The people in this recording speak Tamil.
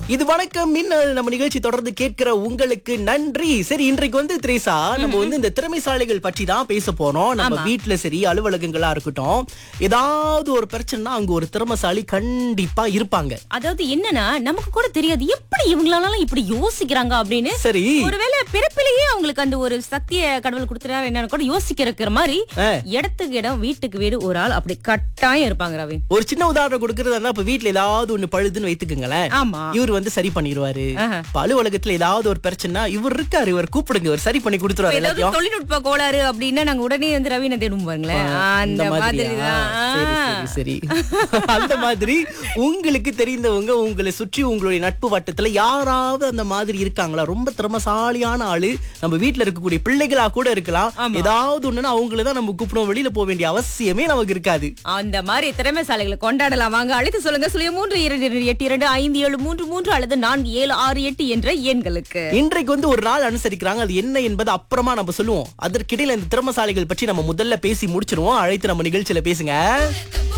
இது வணக்கம் மின்னல் நம்ம நிகழ்ச்சி தொடர்ந்து கேட்கிற உங்களுக்கு நன்றி சரி இன்றைக்கு வந்து திரேசா நம்ம வந்து இந்த திறமைசாலிகள் பற்றி தான் பேச போறோம் நம்ம வீட்ல சரி அலுவலகங்களா இருக்கட்டும் ஏதாவது ஒரு பிரச்சனைனா அங்க ஒரு திறமைசாலி கண்டிப்பா இருப்பாங்க அதாவது என்னன்னா நமக்கு கூட தெரியாது எப்படி இவங்களால இப்படி யோசிக்கிறாங்க அப்படின்னு சரி ஒருவேளை பிறப்பிலேயே அவங்களுக்கு அந்த ஒரு சத்திய கடவுள் கொடுத்துறாரு என்னன்னு கூட யோசிக்கிற மாதிரி ஆ. இடத்துக்கு இடம் வீட்டுக்கு வீடு ஒரு ஆள் அப்படி கட்டாயம் இருப்பாங்க ரவி ஒரு சின்ன உதாரணம் கொடுக்கறதா இருந்தா இப்ப வீட்ல ஏதாவது ஒண்ணு பழுதுன்னு வைத்துக்குங்களேன் ஆமா இவர் வந்து சரி பண்ணிடுவாரு ஆஹா. இப்ப அலுவலகத்துல ஏதாவது ஒரு பிரச்சனை இவர் இருக்காரு இவர் கூப்பிடுங்க இவர் சரி பண்ணி கொடுத்துருவாரு ஏதாவது எல்லாத்தையும் தொழில்நுட்ப கோளாறு அப்படின்னா நாங்க உடனே வந்து ரவினை தேடும் பாருங்களேன் அந்த மாதிரி மாதிரியா? தான் சரி சரி சரி அந்த மாதிரி உங்களுக்கு தெரிந்தவங்க உங்களை சுற்றி உங்களுடைய நட்பு வட்டத்துல யாராவது அந்த மாதிரி இருக்காங்களா ரொம்ப திறமசாலியான ஆளு நம்ம வீட்ல இருக்கக்கூடிய பிள்ளைகளா கூட இருக்கலாம் ஏதாவது ஒண்ணுன்னா அவங்கள தான் நம்ம கூப்பிடுவோம் வெளியில போக வேண்டிய அவசியமே நமக்கு இருக்காது அந்த மாதிரி திறமைசாலிகளை கொண்டாடலாம் வாங்க அழைத்து சொல்லுங்க சுழிய மூன்று இரண்டு இரண்டு எட்டு இரண்டு ஐந்து ஏழு மூன்று மூன்று அல்லது நான்கு ஏழு ஆறு எட்டு என்ற எண்களுக்கு இன்றைக்கு வந்து ஒரு நாள் அனுசரிக்கிறாங்க அது என்ன என்பது அப்புறமா நம்ம சொல்லுவோம் அதற்கிடையில இந்த திறமசாலிகள் பற்றி நம்ம முதல்ல பேசி முடிச்சிருவோம் அழைத்து நம்ம நிகழ்ச்சியில பேசுங்க